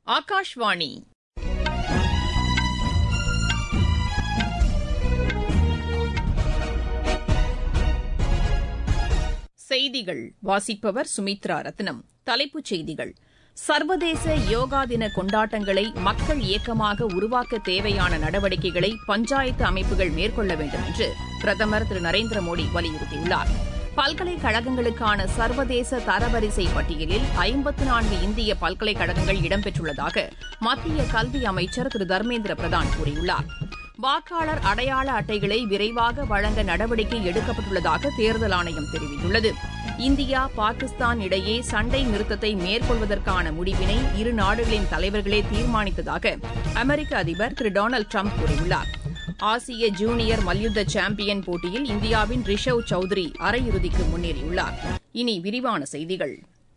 ஆகாஷ்வாணி செய்திகள் வாசிப்பவர் சுமித்ரா ரத்னம் தலைப்புச் செய்திகள் சர்வதேச யோகா தின கொண்டாட்டங்களை மக்கள் இயக்கமாக உருவாக்க தேவையான நடவடிக்கைகளை பஞ்சாயத்து அமைப்புகள் மேற்கொள்ள வேண்டும் என்று பிரதமர் திரு நரேந்திர மோடி வலியுறுத்தியுள்ளார் பல்கலைக்கழகங்களுக்கான சர்வதேச தரவரிசை பட்டியலில் ஐம்பத்து நான்கு இந்திய பல்கலைக்கழகங்கள் இடம்பெற்றுள்ளதாக மத்திய கல்வி அமைச்சர் திரு தர்மேந்திர பிரதான் கூறியுள்ளார் வாக்காளர் அடையாள அட்டைகளை விரைவாக வழங்க நடவடிக்கை எடுக்கப்பட்டுள்ளதாக தேர்தல் ஆணையம் தெரிவித்துள்ளது இந்தியா பாகிஸ்தான் இடையே சண்டை நிறுத்தத்தை மேற்கொள்வதற்கான முடிவினை இரு நாடுகளின் தலைவர்களே தீர்மானித்ததாக அமெரிக்க அதிபர் திரு டொனால்டு ட்ரம்ப் கூறியுள்ளார் ஆசிய ஜூனியர் மல்யுத்த சாம்பியன் போட்டியில் இந்தியாவின் ரிஷவ் சௌத்ரி அரையிறுதிக்கு முன்னேறியுள்ளார் இனி விரிவான செய்திகள்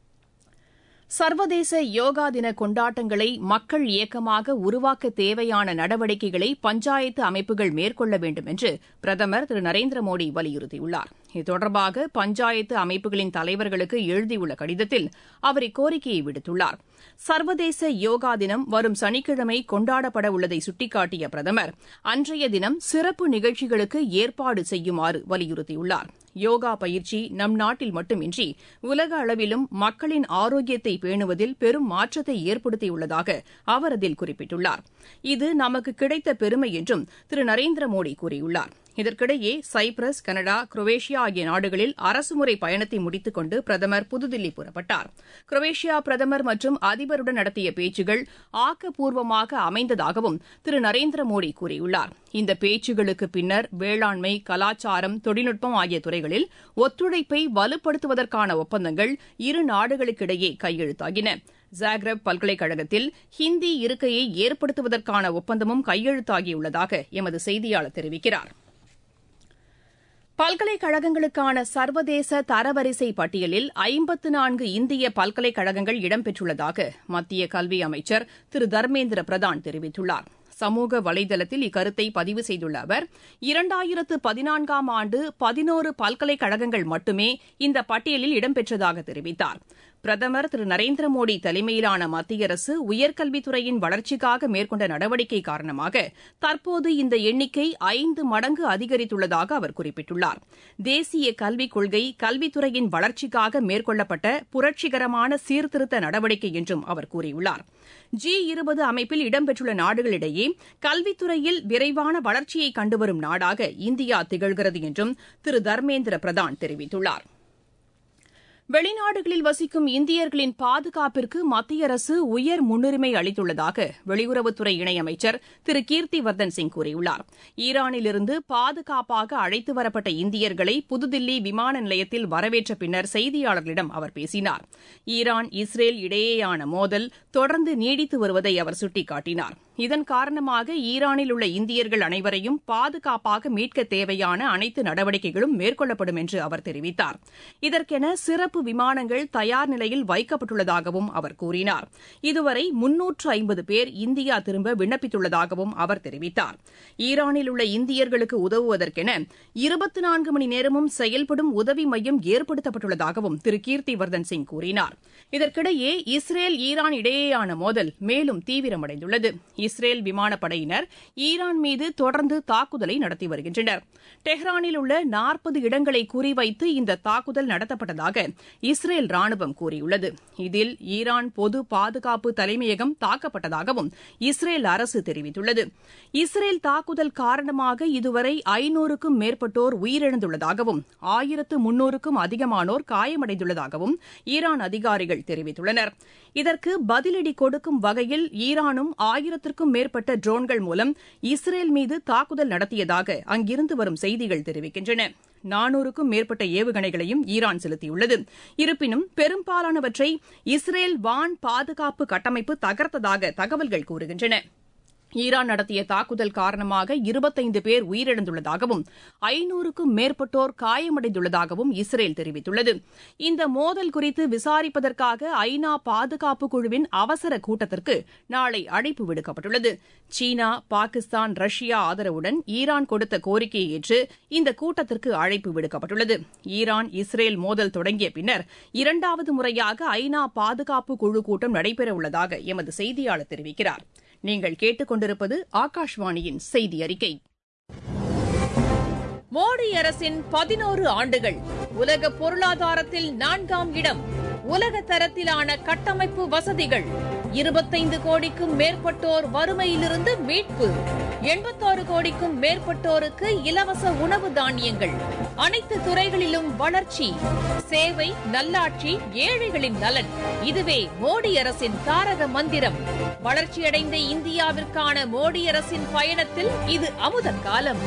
சர்வதேச யோகா தின கொண்டாட்டங்களை மக்கள் இயக்கமாக உருவாக்க தேவையான நடவடிக்கைகளை பஞ்சாயத்து அமைப்புகள் மேற்கொள்ள வேண்டும் என்று பிரதமர் திரு நரேந்திர மோடி வலியுறுத்தியுள்ளார் இது தொடர்பாக பஞ்சாயத்து அமைப்புகளின் தலைவர்களுக்கு எழுதியுள்ள கடிதத்தில் அவர் இக்கோரிக்கையை விடுத்துள்ளார் சர்வதேச யோகா தினம் வரும் சனிக்கிழமை கொண்டாடப்பட உள்ளதை சுட்டிக்காட்டிய பிரதமர் அன்றைய தினம் சிறப்பு நிகழ்ச்சிகளுக்கு ஏற்பாடு செய்யுமாறு வலியுறுத்தியுள்ளார் யோகா பயிற்சி நம் நாட்டில் மட்டுமின்றி உலக அளவிலும் மக்களின் ஆரோக்கியத்தை பேணுவதில் பெரும் மாற்றத்தை ஏற்படுத்தியுள்ளதாக அவர் அதில் குறிப்பிட்டுள்ளார் இது நமக்கு கிடைத்த பெருமை என்றும் திரு நரேந்திர மோடி கூறியுள்ளார் இதற்கிடையே சைப்ரஸ் கனடா குரோவேஷியா ஆகிய நாடுகளில் அரசுமுறை பயணத்தை முடித்துக் கொண்டு பிரதமர் புதுதில்லி புறப்பட்டார் குரோவேஷியா பிரதமர் மற்றும் அதிபருடன் நடத்திய பேச்சுகள் ஆக்கப்பூர்வமாக அமைந்ததாகவும் திரு நரேந்திர மோடி கூறியுள்ளார் இந்த பேச்சுகளுக்கு பின்னர் வேளாண்மை கலாச்சாரம் தொழில்நுட்பம் ஆகிய துறைகளில் ஒத்துழைப்பை வலுப்படுத்துவதற்கான ஒப்பந்தங்கள் இரு நாடுகளுக்கிடையே கையெழுத்தாகின ஜாக்ரப் பல்கலைக்கழகத்தில் ஹிந்தி இருக்கையை ஏற்படுத்துவதற்கான ஒப்பந்தமும் கையெழுத்தாகியுள்ளதாக எமது செய்தியாளர் தெரிவிக்கிறார் பல்கலைக்கழகங்களுக்கான சர்வதேச தரவரிசை பட்டியலில் ஐம்பத்து நான்கு இந்திய பல்கலைக்கழகங்கள் இடம்பெற்றுள்ளதாக மத்திய கல்வி அமைச்சர் திரு தர்மேந்திர பிரதான் தெரிவித்துள்ளார் சமூக வலைதளத்தில் இக்கருத்தை பதிவு செய்துள்ள அவர் இரண்டாயிரத்து பதினான்காம் ஆண்டு பதினோரு பல்கலைக்கழகங்கள் மட்டுமே இந்த பட்டியலில் இடம்பெற்றதாக தெரிவித்தார் பிரதமர் திரு நரேந்திர மோடி தலைமையிலான மத்திய அரசு உயர்கல்வித்துறையின் வளர்ச்சிக்காக மேற்கொண்ட நடவடிக்கை காரணமாக தற்போது இந்த எண்ணிக்கை ஐந்து மடங்கு அதிகரித்துள்ளதாக அவர் குறிப்பிட்டுள்ளார் தேசிய கல்விக் கொள்கை கல்வித்துறையின் வளர்ச்சிக்காக மேற்கொள்ளப்பட்ட புரட்சிகரமான சீர்திருத்த நடவடிக்கை என்றும் அவர் கூறியுள்ளார் ஜி இருபது அமைப்பில் இடம்பெற்றுள்ள நாடுகளிடையே கல்வித்துறையில் விரைவான வளர்ச்சியை கண்டுவரும் நாடாக இந்தியா திகழ்கிறது என்றும் திரு தர்மேந்திர பிரதான் தெரிவித்துள்ளார் வெளிநாடுகளில் வசிக்கும் இந்தியர்களின் பாதுகாப்பிற்கு மத்திய அரசு உயர் முன்னுரிமை அளித்துள்ளதாக வெளியுறவுத்துறை இணையமைச்சர் திரு கீர்த்திவர்தன் சிங் கூறியுள்ளார் ஈரானிலிருந்து பாதுகாப்பாக அழைத்து வரப்பட்ட இந்தியர்களை புதுதில்லி விமான நிலையத்தில் வரவேற்ற பின்னர் செய்தியாளர்களிடம் அவர் பேசினார் ஈரான் இஸ்ரேல் இடையேயான மோதல் தொடர்ந்து நீடித்து வருவதை அவர் சுட்டிக்காட்டினார் இதன் காரணமாக ஈரானில் உள்ள இந்தியர்கள் அனைவரையும் பாதுகாப்பாக மீட்க தேவையான அனைத்து நடவடிக்கைகளும் மேற்கொள்ளப்படும் என்று அவர் தெரிவித்தார் இதற்கென சிறப்பு விமானங்கள் தயார் நிலையில் வைக்கப்பட்டுள்ளதாகவும் அவர் கூறினார் இதுவரை முன்னூற்று ஐம்பது பேர் இந்தியா திரும்ப விண்ணப்பித்துள்ளதாகவும் அவர் தெரிவித்தார் ஈரானில் உள்ள இந்தியர்களுக்கு உதவுவதற்கென இருபத்தி நான்கு மணி நேரமும் செயல்படும் உதவி மையம் ஏற்படுத்தப்பட்டுள்ளதாகவும் திரு கீர்த்திவர்தன் சிங் கூறினார் இதற்கிடையே இஸ்ரேல் ஈரான் இடையேயான மோதல் மேலும் தீவிரமடைந்துள்ளது இஸ்ரேல் விமானப்படையினர் ஈரான் மீது தொடர்ந்து தாக்குதலை நடத்தி வருகின்றனர் டெஹ்ரானில் உள்ள நாற்பது இடங்களை குறிவைத்து இந்த தாக்குதல் நடத்தப்பட்டதாக இஸ்ரேல் ராணுவம் கூறியுள்ளது இதில் ஈரான் பொது பாதுகாப்பு தலைமையகம் தாக்கப்பட்டதாகவும் இஸ்ரேல் அரசு தெரிவித்துள்ளது இஸ்ரேல் தாக்குதல் காரணமாக இதுவரை ஐநூறுக்கும் மேற்பட்டோர் உயிரிழந்துள்ளதாகவும் ஆயிரத்து முன்னூறுக்கும் அதிகமானோர் காயமடைந்துள்ளதாகவும் ஈரான் அதிகாரிகள் தெரிவித்துள்ளனர் இதற்கு பதிலடி கொடுக்கும் வகையில் ஈரானும் ஆயிரத்திற்கும் மேற்பட்ட ட்ரோன்கள் மூலம் இஸ்ரேல் மீது தாக்குதல் நடத்தியதாக அங்கிருந்து வரும் செய்திகள் தெரிவிக்கின்றன நானூறுக்கும் மேற்பட்ட ஏவுகணைகளையும் ஈரான் செலுத்தியுள்ளது இருப்பினும் பெரும்பாலானவற்றை இஸ்ரேல் வான் பாதுகாப்பு கட்டமைப்பு தகர்த்ததாக தகவல்கள் கூறுகின்றன ஈரான் நடத்திய தாக்குதல் காரணமாக இருபத்தைந்து பேர் உயிரிழந்துள்ளதாகவும் ஐநூறுக்கும் மேற்பட்டோர் காயமடைந்துள்ளதாகவும் இஸ்ரேல் தெரிவித்துள்ளது இந்த மோதல் குறித்து விசாரிப்பதற்காக ஐநா பாதுகாப்பு குழுவின் அவசர கூட்டத்திற்கு நாளை அழைப்பு விடுக்கப்பட்டுள்ளது சீனா பாகிஸ்தான் ரஷ்யா ஆதரவுடன் ஈரான் கொடுத்த கோரிக்கையை ஏற்று இந்த கூட்டத்திற்கு அழைப்பு விடுக்கப்பட்டுள்ளது ஈரான் இஸ்ரேல் மோதல் தொடங்கிய பின்னர் இரண்டாவது முறையாக ஐநா பாதுகாப்பு குழு கூட்டம் நடைபெறவுள்ளதாக எமது செய்தியாளர் தெரிவிக்கிறார் நீங்கள் கேட்டுக்கொண்டிருப்பது ஆகாஷ்வாணியின் செய்தி அறிக்கை மோடி அரசின் பதினோரு ஆண்டுகள் உலக பொருளாதாரத்தில் நான்காம் இடம் உலக தரத்திலான கட்டமைப்பு வசதிகள் இருபத்தைந்து கோடிக்கும் மேற்பட்டோர் வறுமையிலிருந்து மீட்பு எண்பத்தாறு கோடிக்கும் மேற்பட்டோருக்கு இலவச உணவு தானியங்கள் அனைத்து துறைகளிலும் வளர்ச்சி சேவை நல்லாட்சி ஏழைகளின் நலன் இதுவே மோடி அரசின் தாரக மந்திரம் வளர்ச்சியடைந்த இந்தியாவிற்கான மோடி அரசின் பயணத்தில் இது அமுத காலம்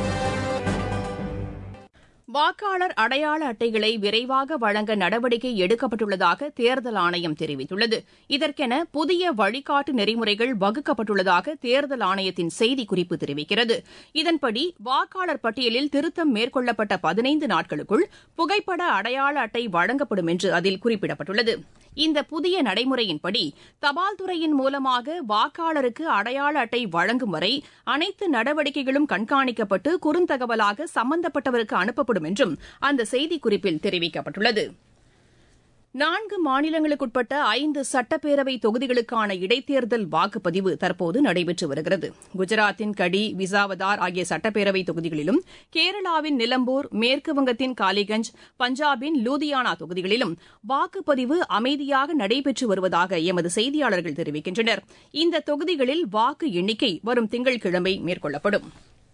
வாக்காளர் அடையாள அட்டைகளை விரைவாக வழங்க நடவடிக்கை எடுக்கப்பட்டுள்ளதாக தேர்தல் ஆணையம் தெரிவித்துள்ளது இதற்கென புதிய வழிகாட்டு நெறிமுறைகள் வகுக்கப்பட்டுள்ளதாக தேர்தல் ஆணையத்தின் செய்திக்குறிப்பு தெரிவிக்கிறது இதன்படி வாக்காளர் பட்டியலில் திருத்தம் மேற்கொள்ளப்பட்ட பதினைந்து நாட்களுக்குள் புகைப்பட அடையாள அட்டை வழங்கப்படும் என்று அதில் குறிப்பிடப்பட்டுள்ளது இந்த புதிய நடைமுறையின்படி தபால் துறையின் மூலமாக வாக்காளருக்கு அடையாள அட்டை வழங்கும் வரை அனைத்து நடவடிக்கைகளும் கண்காணிக்கப்பட்டு குறுந்தகவலாக சம்பந்தப்பட்டவருக்கு அனுப்பப்படும் என்றும் அந்த செய்திக்குறிப்பில் தெரிவிக்கப்பட்டுள்ளது நான்கு மாநிலங்களுக்குட்பட்ட ஐந்து சட்டப்பேரவை தொகுதிகளுக்கான இடைத்தேர்தல் வாக்குப்பதிவு தற்போது நடைபெற்று வருகிறது குஜராத்தின் கடி விசாவதார் ஆகிய சட்டப்பேரவை தொகுதிகளிலும் கேரளாவின் நிலம்பூர் மேற்குவங்கத்தின் காலிகஞ்ச் பஞ்சாபின் லூதியானா தொகுதிகளிலும் வாக்குப்பதிவு அமைதியாக நடைபெற்று வருவதாக எமது செய்தியாளர்கள் தெரிவிக்கின்றனர் இந்த தொகுதிகளில் வாக்கு எண்ணிக்கை வரும் திங்கட்கிழமை மேற்கொள்ளப்படும்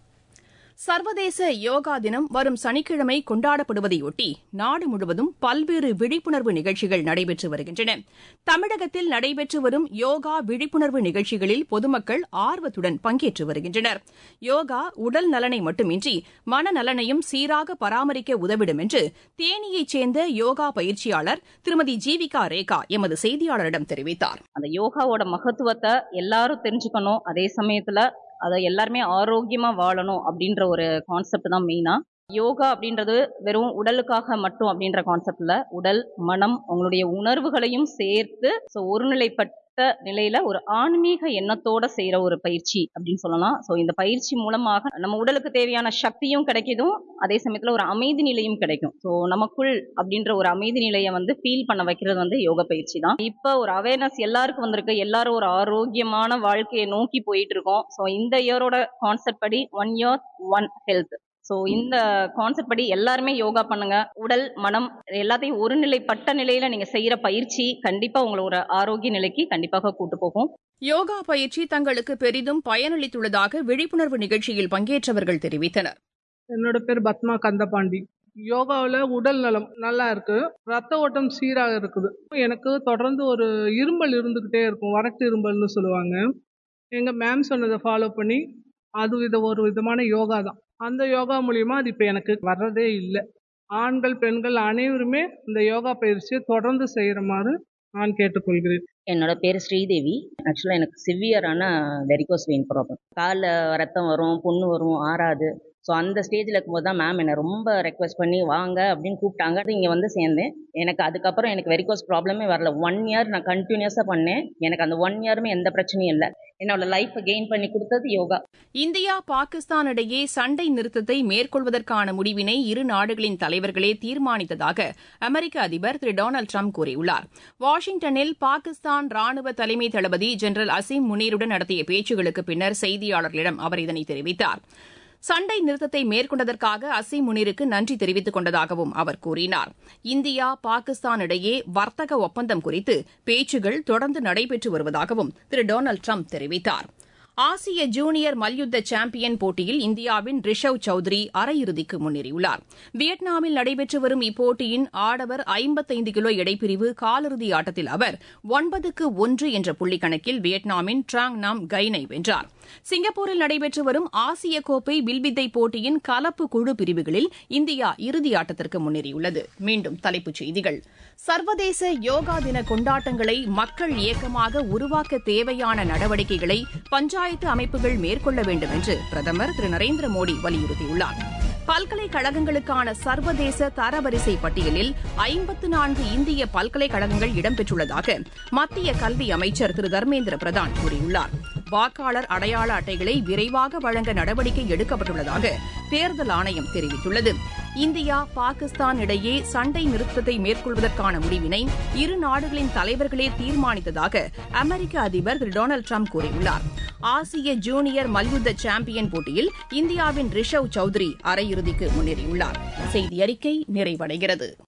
சர்வதேச யோகா தினம் வரும் சனிக்கிழமை கொண்டாடப்படுவதையொட்டி நாடு முழுவதும் பல்வேறு விழிப்புணர்வு நிகழ்ச்சிகள் நடைபெற்று வருகின்றன தமிழகத்தில் நடைபெற்று வரும் யோகா விழிப்புணர்வு நிகழ்ச்சிகளில் பொதுமக்கள் ஆர்வத்துடன் பங்கேற்று வருகின்றனர் யோகா உடல் நலனை மட்டுமின்றி மனநலனையும் சீராக பராமரிக்க உதவிடும் என்று தேனியைச் சேர்ந்த யோகா பயிற்சியாளர் திருமதி ஜீவிகா ரேகா எமது செய்தியாளரிடம் தெரிவித்தார் அந்த யோகாவோட மகத்துவத்தை எல்லாரும் தெரிஞ்சுக்கணும் அதே சமயத்துல அதை எல்லாருமே ஆரோக்கியமா வாழணும் அப்படின்ற ஒரு கான்செப்ட் தான் மெயினா யோகா அப்படின்றது வெறும் உடலுக்காக மட்டும் அப்படின்ற கான்செப்ட்ல உடல் மனம் உங்களுடைய உணர்வுகளையும் சேர்த்து ஸோ ஒருநிலைப்பட்ட நிலையில ஒரு ஆன்மீக எண்ணத்தோட செய்யற ஒரு பயிற்சி அப்படின்னு சொல்லலாம் ஸோ இந்த பயிற்சி மூலமாக நம்ம உடலுக்கு தேவையான சக்தியும் கிடைக்குதும் அதே சமயத்துல ஒரு அமைதி நிலையும் கிடைக்கும் ஸோ நமக்குள் அப்படின்ற ஒரு அமைதி நிலையை வந்து ஃபீல் பண்ண வைக்கிறது வந்து யோக பயிற்சி தான் இப்போ ஒரு அவேர்னஸ் எல்லாருக்கும் வந்திருக்கு எல்லாரும் ஒரு ஆரோக்கியமான வாழ்க்கையை நோக்கி போயிட்டு இருக்கோம் ஸோ இந்த இயரோட கான்செப்ட் படி one year one health so இந்த கான்செப்ட் படி எல்லாருமே யோகா பண்ணுங்க உடல் மனம் எல்லாத்தையும் ஒருநிலைப்பட்ட நிலையில நீங்க செய்யற பயிற்சி கண்டிப்பா உங்களை ஒரு ஆரோக்கிய நிலைக்கு கண்டிப்பாக கூட்டு போகும் யோகா பயிற்சி தங்களுக்கு பெரிதும் பயனளித்துள்ளதாக விழிப்புணர்வு நிகழ்ச்சியில் பங்கேற்றவர்கள் தெரிவித்தனர் என்னோட பேர் பத்மா கந்தபாண்டி யோகாவில் உடல் நலம் நல்லா இருக்கு ரத்த ஓட்டம் சீராக இருக்குது எனக்கு தொடர்ந்து ஒரு இரும்பல் இருந்துக்கிட்டே இருக்கும் வறட்டு இரும்பல்னு சொல்லுவாங்க எங்கள் மேம் சொன்னதை ஃபாலோ பண்ணி அது இது ஒரு விதமான யோகா தான் அந்த யோகா மூலியமா அது இப்போ எனக்கு வர்றதே இல்லை ஆண்கள் பெண்கள் அனைவருமே இந்த யோகா பயிற்சியை தொடர்ந்து செய்கிற மாதிரி நான் கேட்டுக்கொள்கிறேன் என்னோட பேர் ஸ்ரீதேவி ஆக்சுவலாக எனக்கு சிவியரான வெரிகோஸ் வெயின் ப்ராப்ளம் காலில் ரத்தம் வரும் புண்ணு வரும் ஆறாது ஸோ அந்த ஸ்டேஜில் இருக்கும்போது தான் மேம் என்னை ரொம்ப ரெக்வஸ்ட் பண்ணி வாங்க அப்படின்னு கூப்பிட்டாங்க இங்கே வந்து சேர்ந்தேன் எனக்கு அதுக்கப்புறம் எனக்கு வெரிகோஸ் ப்ராப்ளமே வரல ஒன் இயர் நான் கண்டினியூஸாக பண்ணேன் எனக்கு அந்த ஒன் இயருமே எந்த பிரச்சனையும் இல்லை என்னோட லைஃப்பை கெயின் பண்ணி கொடுத்தது யோகா இந்தியா பாகிஸ்தான் இடையே சண்டை நிறுத்தத்தை மேற்கொள்வதற்கான முடிவினை இரு நாடுகளின் தலைவர்களே தீர்மானித்ததாக அமெரிக்க அதிபர் திரு டொனால்டு ட்ரம்ப் கூறியுள்ளார் வாஷிங்டனில் பாகிஸ்தான் ராணுவ தலைமை தளபதி ஜெனரல் அசீம் முனீருடன் நடத்திய பேச்சுகளுக்கு பின்னர் செய்தியாளர்களிடம் அவர் இதனை தெரிவித்தார் சண்டை நிறுத்தத்தை மேற்கொண்டதற்காக அசீம் முனீருக்கு நன்றி தெரிவித்துக் கொண்டதாகவும் அவர் கூறினார் இந்தியா பாகிஸ்தான் இடையே வர்த்தக ஒப்பந்தம் குறித்து பேச்சுகள் தொடர்ந்து நடைபெற்று வருவதாகவும் திரு டொனால்டு ட்ரம்ப் தெரிவித்தார் ஆசிய ஜூனியர் மல்யுத்த சாம்பியன் போட்டியில் இந்தியாவின் ரிஷவ் சௌத்ரி அரையிறுதிக்கு முன்னேறியுள்ளார் வியட்நாமில் நடைபெற்று வரும் இப்போட்டியின் ஆடவர் ஐம்பத்தைந்து கிலோ எடைப்பிரிவு காலிறுதி ஆட்டத்தில் அவர் ஒன்பதுக்கு ஒன்று என்ற புள்ளிக்கணக்கில் வியட்நாமின் ட்ராங் நாம் கைனை வென்றார் சிங்கப்பூரில் நடைபெற்று வரும் ஆசிய கோப்பை வில்வித்தை போட்டியின் கலப்பு குழு பிரிவுகளில் இந்தியா இறுதி ஆட்டத்திற்கு முன்னேறியுள்ளது மீண்டும் தலைப்புச் செய்திகள் சர்வதேச யோகா தின கொண்டாட்டங்களை மக்கள் இயக்கமாக உருவாக்க தேவையான நடவடிக்கைகளை பஞ்சாயத்து அமைப்புகள் மேற்கொள்ள வேண்டும் என்று பிரதமர் திரு நரேந்திர மோடி வலியுறுத்தியுள்ளார் பல்கலைக்கழகங்களுக்கான சர்வதேச தரவரிசை பட்டியலில் ஐம்பத்து நான்கு இந்திய பல்கலைக்கழகங்கள் இடம்பெற்றுள்ளதாக மத்திய கல்வி அமைச்சர் திரு தர்மேந்திர பிரதான் கூறியுள்ளார் வாக்காளர் அடையாள அட்டைகளை விரைவாக வழங்க நடவடிக்கை எடுக்கப்பட்டுள்ளதாக தேர்தல் ஆணையம் தெரிவித்துள்ளது இந்தியா பாகிஸ்தான் இடையே சண்டை நிறுத்தத்தை மேற்கொள்வதற்கான முடிவினை இரு நாடுகளின் தலைவர்களே தீர்மானித்ததாக அமெரிக்க அதிபர் திரு டொனால்டு ட்ரம்ப் கூறியுள்ளார் ஆசிய ஜூனியர் மல்யுத்த சாம்பியன் போட்டியில் இந்தியாவின் ரிஷவ் சௌத்ரி அரையிறுதிக்கு முன்னேறியுள்ளார் செய்தி அறிக்கை நிறைவடைகிறது